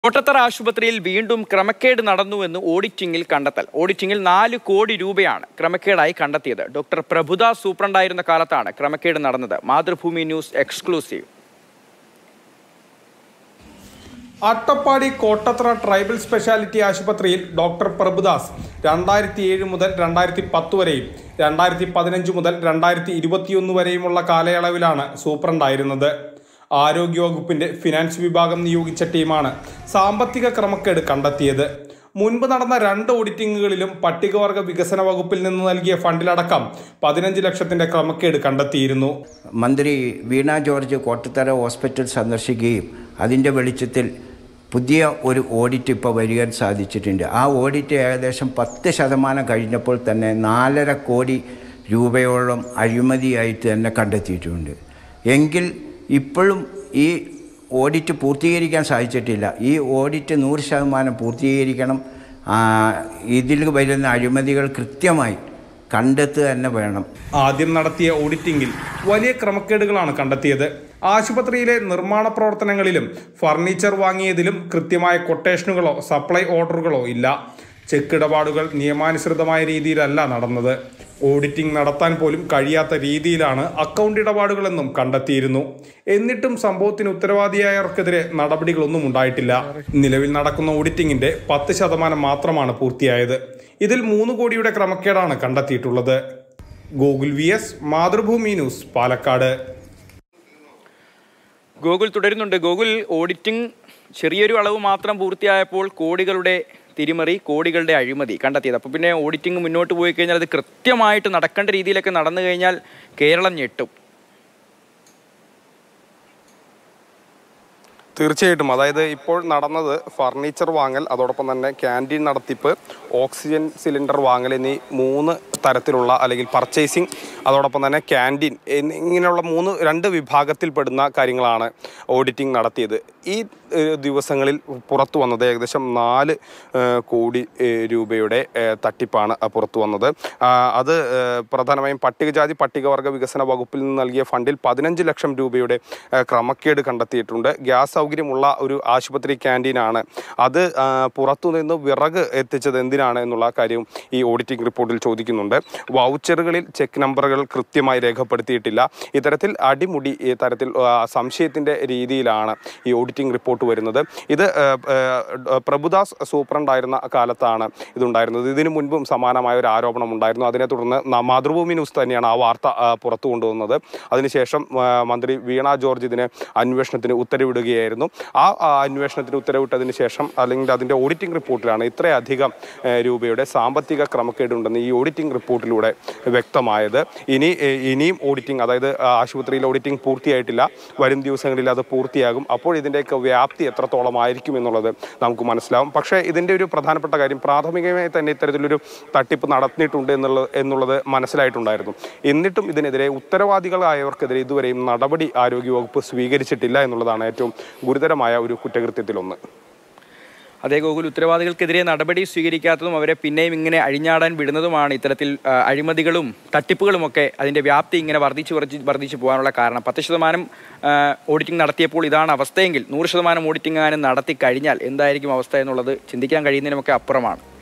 കോട്ടത്തറ ആശുപത്രിയിൽ വീണ്ടും ക്രമക്കേട് നടന്നുവെന്ന് ഓഡിറ്റിംഗിൽ കണ്ടെത്തൽ ഓഡിറ്റിംഗിൽ നാല് കോടി രൂപയാണ് ക്രമക്കേടായി കണ്ടെത്തിയത് ഡോക്ടർ പ്രഭുദാസ് സൂപ്രണ്ടായിരുന്ന കാലത്താണ് ക്രമക്കേട് നടന്നത് Mathrubhumi news exclusive Attappadi Kottathara tribal speciality ആശുപത്രിയിൽ ഡോക്ടർ പ്രഭുദാസ് രണ്ടായിരത്തി ഏഴ് മുതൽ രണ്ടായിരത്തി പത്ത് വരെയും രണ്ടായിരത്തി പതിനഞ്ച് മുതൽ രണ്ടായിരത്തി ഇരുപത്തിയൊന്ന് വരെയുമുള്ള കാലയളവിലാണ് സൂപ്രണ്ടായിരുന്നത് ആരോഗ്യവകുപ്പിന്റെ ഫിനാൻസ് വിഭാഗം നിയോഗിച്ച ടീമാണ് സാമ്പത്തിക ക്രമക്കേട് കണ്ടെത്തിയത് മുൻപ് നടന്ന രണ്ട് ഓഡിറ്റിങ്ങുകളിലും പട്ടികവർഗ വികസന വകുപ്പിൽ നിന്ന് നൽകിയ ഫണ്ടിലടക്കം പതിനഞ്ച് ലക്ഷത്തിന്റെ ക്രമക്കേട് കണ്ടെത്തിയിരുന്നു മന്ത്രി വീണ ജോർജ് കോട്ടത്തറ ഹോസ്പിറ്റൽ സന്ദർശിക്കുകയും അതിൻ്റെ വെളിച്ചത്തിൽ പുതിയ ഒരു ഓഡിറ്റ് ഇപ്പോൾ വരികാൻ സാധിച്ചിട്ടുണ്ട് ആ ഓഡിറ്റ് ഏകദേശം പത്ത് ശതമാനം കഴിഞ്ഞപ്പോൾ തന്നെ നാലര കോടി രൂപയോളം അഴിമതിയായിട്ട് തന്നെ കണ്ടെത്തിയിട്ടുണ്ട് എങ്കിൽ ഇപ്പോഴും ഈ ഓഡിറ്റ് പൂർത്തീകരിക്കാൻ സാധിച്ചിട്ടില്ല ഈ ഓഡിറ്റ് നൂറ് ശതമാനം പൂർത്തീകരിക്കണം ആ, ഇതിൽ വരുന്ന അഴിമതികൾ കൃത്യമായി കണ്ടെത്തുക തന്നെ വേണം ആദ്യം നടത്തിയ ഓഡിറ്റിംഗിൽ വലിയ ക്രമക്കേടുകളാണ് കണ്ടെത്തിയത് ആശുപത്രിയിലെ നിർമ്മാണ പ്രവർത്തനങ്ങളിലും ഫർണിച്ചർ വാങ്ങിയതിലും കൃത്യമായ കൊട്ടേഷനുകളോ സപ്ലൈ ഓർഡറുകളോ ഇല്ല ചെക്ക് ഇടപാടുകൾ നിയമാനുസൃതമായ രീതിയിലല്ല നടന്നത് ഓഡിറ്റിംഗ് നടത്താൻ പോലും കഴിയാത്ത രീതിയിലാണ് അക്കൗണ്ട് ഇടപാടുകളെന്നും കണ്ടെത്തിയിരുന്നു എന്നിട്ടും സംഭവത്തിന് ഉത്തരവാദിയായവർക്കെതിരെ നടപടികളൊന്നും ഉണ്ടായിട്ടില്ല നിലവിൽ നടക്കുന്ന ഓഡിറ്റിംഗിന്റെ പത്ത് ശതമാനം മാത്രമാണ് പൂർത്തിയായത് ഇതിൽ മൂന്ന് കോടിയുടെ ക്രമക്കേടാണ് കണ്ടെത്തിയിട്ടുള്ളത് Gokul V S Mathrubhumi news Palakkad ഗൂഗിൾ തുടരുന്നുണ്ട് ഗൂഗിൾ ഓഡിറ്റിംഗ് ചെറിയൊരു അളവ് മാത്രം പൂർത്തിയായപ്പോൾ കോടികളുടെ തിരിമറി കോടികളുടെ അഴിമതി കണ്ടെത്തിയത് അപ്പോൾ പിന്നെ ഓഡിറ്റിംഗ് മുന്നോട്ട് പോയി കഴിഞ്ഞാൽ അത് കൃത്യമായിട്ട് നടക്കേണ്ട രീതിയിലൊക്കെ നടന്നു കഴിഞ്ഞാൽ കേരളം ഞെട്ടും തീർച്ചയായിട്ടും അതായത് ഇപ്പോൾ നടന്നത് ഫർണിച്ചർ വാങ്ങൽ അതോടൊപ്പം തന്നെ ക്യാൻറ്റീൻ നടത്തിപ്പ് ഓക്സിജൻ സിലിണ്ടർ വാങ്ങൽ എന്നീ മൂന്ന് തരത്തിലുള്ള അല്ലെങ്കിൽ പർച്ചേസിങ് അതോടൊപ്പം തന്നെ ക്യാൻറ്റീൻ എന്നി- ഇങ്ങനെയുള്ള മൂന്ന് രണ്ട് വിഭാഗത്തിൽപ്പെടുന്ന കാര്യങ്ങളാണ് ഓഡിറ്റിംഗ് നടത്തിയത് ഈ ഏഹ്, ദിവസങ്ങളിൽ പുറത്തു വന്നത് ഏകദേശം നാല് ഏഹ്, കോടി ഏഹ്, രൂപയുടെ ഏഹ്, തട്ടിപ്പാണ് അഹ് പുറത്തു വന്നത് ആ, അത് ഏഹ്, പ്രധാനമായും പട്ടികജാതി പട്ടികവർഗ വികസന വകുപ്പിൽ നിന്ന് നൽകിയ ഫണ്ടിൽ പതിനഞ്ച് ലക്ഷം രൂപയുടെ ഏഹ്, ക്രമക്കേട് കണ്ടെത്തിയിട്ടുണ്ട് ഗ്യാസ് സൗകര്യമുള്ള ഒരു ആശുപത്രി ക്യാൻറ്റീനാണ് അത് ആ, പുറത്തുനിന്ന് വിറക് എത്തിച്ചത് എന്തിനാണ് എന്നുള്ള കാര്യവും ഈ ഓഡിറ്റിംഗ് റിപ്പോർട്ടിൽ ചോദിക്കുന്നുണ്ട് വൗച്ചറുകളിൽ ചെക്ക് നമ്പറുകൾ കൃത്യമായി രേഖപ്പെടുത്തിയിട്ടില്ല ഇത്തരത്തിൽ അടിമുടി ഈ തരത്തിൽ ആ, സംശയത്തിന്റെ രീതിയിലാണ് ഈ ഓഡിറ്റിംഗ് റിപ്പോർട്ട് വരുന്നത് ഇത് ആ, ആ, പ്രഭുദാസ് സൂപ്രണ്ടായിരുന്ന കാലത്താണ് ഇതുണ്ടായിരുന്നത് ഇതിനു മുൻപും സമാനമായ ഒരു ആരോപണം ഉണ്ടായിരുന്നു അതിനെ തുടർന്ന് ന- മാതൃഭൂമി ന്യൂസ് തന്നെയാണ് ആ വാർത്ത ആ, പുറത്തു കൊണ്ടുവന്നത് അതിനുശേഷം ആ, മന്ത്രി വീണ ജോർജ് ഇതിന് അന്വേഷണത്തിന് ഉത്തരവിടുകയായിരുന്നു ആ ആ, അന്വേഷണത്തിന് ഉത്തരവിട്ടതിന് ശേഷം അല്ലെങ്കിൽ അതിൻ്റെ ഓഡിറ്റിംഗ് റിപ്പോർട്ടിലാണ് ഇത്രയധികം ഏ, രൂപയുടെ സാമ്പത്തിക ക്രമക്കേടുണ്ടെന്ന് ഈ ഓഡിറ്റിംഗ് റിപ്പോർട്ടിലൂടെ വ്യക്തമായത് ഇനി ഏ, ഇനിയും ഓഡിറ്റിംഗ് അതായത് ആ, ആശുപത്രിയിലെ ഓഡിറ്റിംഗ് പൂർത്തിയായിട്ടില്ല വരും ദിവസങ്ങളിൽ അത് പൂർത്തിയാകും അപ്പോൾ ഇതിൻ്റെയൊക്കെ വ്യാപ്തി എത്രത്തോളം ആയിരിക്കും എന്നുള്ളത് നമുക്ക് മനസ്സിലാവും പക്ഷേ ഇതിൻ്റെ ഒരു പ്രധാനപ്പെട്ട കാര്യം പ്രാഥമികമായി തന്നെ ഇത്തരത്തിലൊരു തട്ടിപ്പ് നടന്നിട്ടുണ്ട് എന്നുള്ളത് എന്നുള്ളത് മനസ്സിലായിട്ടുണ്ടായിരുന്നു എന്നിട്ടും ഇതിനെതിരെ ഉത്തരവാദികളായവർക്കെതിരെ ഇതുവരെയും നടപടി ആരോഗ്യവകുപ്പ് സ്വീകരിച്ചിട്ടില്ല എന്നുള്ളതാണ് ഏറ്റവും ഗുരുതരമായ ഒരു കുറ്റകൃത്യത്തിലൊന്ന് അതേ ഗൂഗിൾ ഉത്തരവാദികൾക്കെതിരെ നടപടി സ്വീകരിക്കാത്തതും അവരെ പിന്നെയും ഇങ്ങനെ അഴിഞ്ഞാടാൻ വിടുന്നതുമാണ് ഇത്തരത്തിൽ ആ, അഴിമതികളും തട്ടിപ്പുകളുമൊക്കെ അതിൻ്റെ വ്യാപ്തി ഇങ്ങനെ വർദ്ധിച്ച് വർദ്ധിച്ച് വർദ്ധിച്ചു പോകാനുള്ള കാരണം പത്ത് ശതമാനം ആ, ഓഡിറ്റിംഗ് നടത്തിയപ്പോൾ ഇതാണ് അവസ്ഥയെങ്കിൽ നൂറ് ശതമാനം ഓഡിറ്റിംഗ് ആനും നടത്തി കഴിഞ്ഞാൽ എന്തായിരിക്കും അവസ്ഥ എന്നുള്ളത് ചിന്തിക്കാൻ കഴിയുന്നതിനുമൊക്കെ അപ്പുറമാണ്